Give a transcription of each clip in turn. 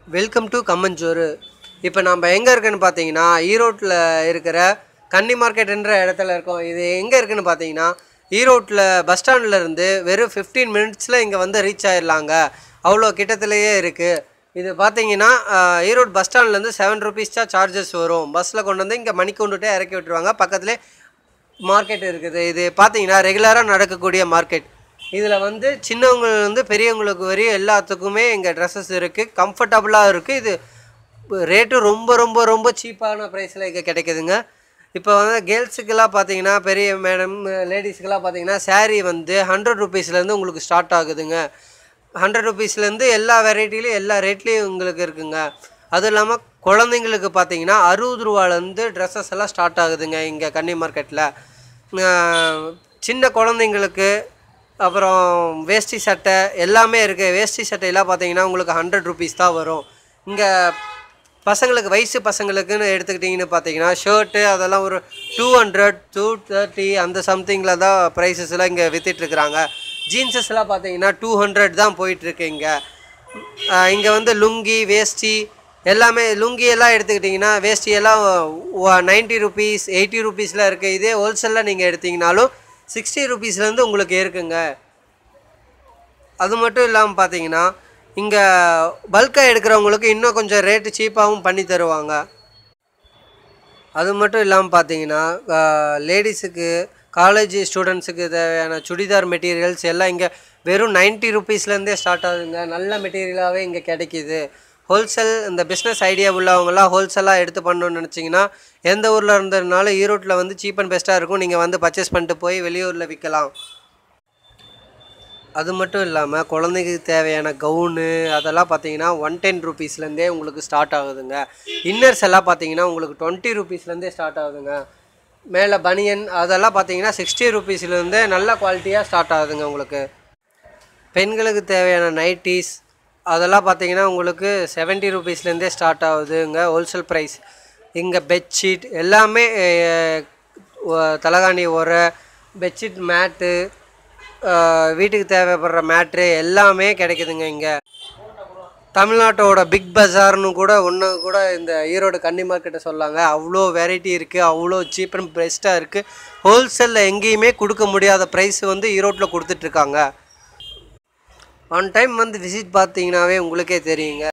welcome to கம்மஞ்சோறு இப்போ நம்ம எங்கே இருக்குன்னு பார்த்தீங்கன்னா ஈரோட்டில் இருக்கிற கன்னி மார்க்கெட்ன்ற இடத்துல இருக்கோம் இது எங்கே இருக்குன்னு பார்த்தீங்கன்னா ஈரோட்டில் பஸ் ஸ்டாண்ட்ல இருந்து வெறும் ஃபிஃப்டீன் மினிட்ஸில் இங்கே வந்து ரீச் ஆயிடலாங்க அவ்வளோ கிட்டத்துலேயே இருக்குது இது பார்த்தீங்கன்னா ஆஹ், ஈரோடு பஸ் ஸ்டாண்ட்லேருந்து செவன் ருபீஸ் தான் சார்ஜஸ் வரும் பஸ்ஸில் கொண்டு வந்து இங்கே மணிக்கொண்டுட்டே இறக்கி விட்டுருவாங்க பக்கத்துலேயே மார்க்கெட் இருக்குது இது பார்த்தீங்கன்னா ரெகுலராக நடக்கக்கூடிய மார்க்கெட் இதில் வந்து சின்னவங்கலேருந்து பெரியவங்களுக்கு வரையும் எல்லாத்துக்குமே இங்கே ட்ரெஸ்ஸஸ் இருக்குது கம்ஃபர்டபுளாக இருக்குது இது ரேட்டும் ரொம்ப ரொம்ப ரொம்ப சீப்பான ப்ரைஸில் இங்கே கிடைக்குதுங்க இப்போ வந்து கேர்ள்ஸுக்கெல்லாம் பார்த்தீங்கன்னா பெரிய மேடம் லேடிஸுக்கெல்லாம் பார்த்தீங்கன்னா saree வந்து ஹண்ட்ரட் ருபீஸ்லேருந்து உங்களுக்கு ஸ்டார்ட் ஆகுதுங்க ஹண்ட்ரட் ருபீஸ்லேருந்து எல்லா வெரைட்டிலையும் எல்லா ரேட்லேயும் உங்களுக்கு இருக்குங்க அதுவும் இல்லாமல் குழந்தைங்களுக்கு பார்த்தீங்கன்னா அறுபது ரூபாலேருந்து ட்ரெஸ்ஸஸ் எல்லாம் ஸ்டார்ட் ஆகுதுங்க இங்கே கன்னி மார்க்கெட்டில் சின்ன குழந்தைங்களுக்கு அப்புறம் வேஷ்டி சட்டை எல்லாமே இருக்குது வேஷ்டி சட்டையெல்லாம் பார்த்தீங்கன்னா உங்களுக்கு ஹண்ட்ரட் ருபீஸ் தான் வரும் இங்கே பசங்களுக்கு வயசு பசங்களுக்குன்னு எடுத்துக்கிட்டிங்கன்னு பார்த்தீங்கன்னா ஷர்ட்டு அதெல்லாம் ஒரு டூ ஹண்ட்ரட் டூ தேர்ட்டி அந்த சம்திங்கில் தான் ப்ரைஸஸ் எல்லாம் இங்கே விற்றுட்ருக்குறாங்க ஜீன்ஸஸ் எல்லாம் பார்த்தீங்கன்னா டூ ஹண்ட்ரட் தான் போயிட்டுருக்கு இங்கே இங்கே வந்து லுங்கி வேஷ்டி எல்லாமே லுங்கி எல்லாம் எடுத்துக்கிட்டிங்கன்னா வேஷ்டி எல்லாம் நைன்ட்டி ருபீஸ் எயிட்டி ருபீஸில் இருக்குது இதே ஹோல்சேலில் நீங்கள் எடுத்தீங்கனாலும் சிக்ஸ்டி ருபீஸ்லேருந்து உங்களுக்கு இருக்குங்க அது மட்டும் இல்லாமல் பார்த்தீங்கன்னா இங்கே பல்காக எடுக்கிறவங்களுக்கு இன்னும் கொஞ்சம் ரேட்டு சீப்பாகவும் பண்ணி தருவாங்க அது மட்டும் இல்லாமல் பார்த்தீங்கன்னா லேடிஸுக்கு காலேஜ் ஸ்டூடெண்ட்ஸுக்கு தேவையான சுடிதார் மெட்டீரியல்ஸ் எல்லாம் இங்கே வெறும் நைன்ட்டி ருபீஸ்லேருந்தே ஸ்டார்ட் ஆகுதுங்க நல்ல மெட்டீரியலாகவே இங்கே கிடைக்கிது ஹோல்சேல் இந்த பிஸ்னஸ் ஐடியா உள்ளவங்களாம் ஹோல்சேலாக எடுத்து பண்ணணும்னு நினச்சிங்கன்னா எந்த ஊரில் இருந்ததுனாலும் ஈரோட்டில் வந்து சீப் அண்ட் பெஸ்ட்டாக இருக்கும் நீங்கள் வந்து பர்ச்சேஸ் பண்ணிட்டு போய் வெளியூரில் விற்கலாம் அது மட்டும் இல்லாமல் குழந்தைக்கு தேவையான கவுனு அதெல்லாம் பார்த்தீங்கன்னா ஒன் டென் ருபீஸ்லேருந்தே உங்களுக்கு ஸ்டார்ட் ஆகுதுங்க இன்னர்ஸ் எல்லாம் பார்த்தீங்கன்னா உங்களுக்கு டுவெண்ட்டி ருபீஸ்லேருந்தே ஸ்டார்ட் ஆகுதுங்க மேலே பனியன் அதெல்லாம் பார்த்தீங்கன்னா சிக்ஸ்டி ருபீஸ்லேருந்தே நல்ல குவாலிட்டியாக ஸ்டார்ட் ஆகுதுங்க உங்களுக்கு பெண்களுக்கு தேவையான நைட்டிஸ் அதெல்லாம் பார்த்தீங்கன்னா உங்களுக்கு செவன்ட்டி ருபீஸ்லேருந்தே ஸ்டார்ட் ஆகுதுங்க ஹோல்சேல் ப்ரைஸ் இங்கே பெட்ஷீட் எல்லாமே அஹ், ஒ- தலகாணி உரை பெட்ஷீட் மேட்டு வீட்டுக்கு தேவைப்படுற மேட்ரு எல்லாமே கிடைக்குதுங்க இங்கே தமிழ்நாட்டோட பிக் பஜார்னு கூட ஒன்று கூட இந்த ஈரோடு கன்னி மார்க்கெட்டை சொல்லாங்க அவ்வளோ வெரைட்டி இருக்குது அவ்வளோ சீப் அண்ட் பெஸ்ட்டாக இருக்குது ஹோல்சேலில் எங்கேயுமே கொடுக்க முடியாத ப்ரைஸ் வந்து ஈரோட்டில் கொடுத்துட்ருக்காங்க ஆன் டைம் வந்து விசிட் பார்த்தீங்கன்னாவே உங்களுக்கே தெரியுங்க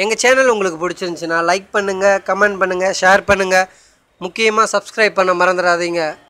எங்கள் சேனல் உங்களுக்கு பிடிச்சிருந்துச்சுன்னா லைக் பண்ணுங்கள் கமெண்ட் பண்ணுங்கள் ஷேர் பண்ணுங்கள் முக்கியமாக சப்ஸ்கிரைப் பண்ண மறந்துடாதீங்க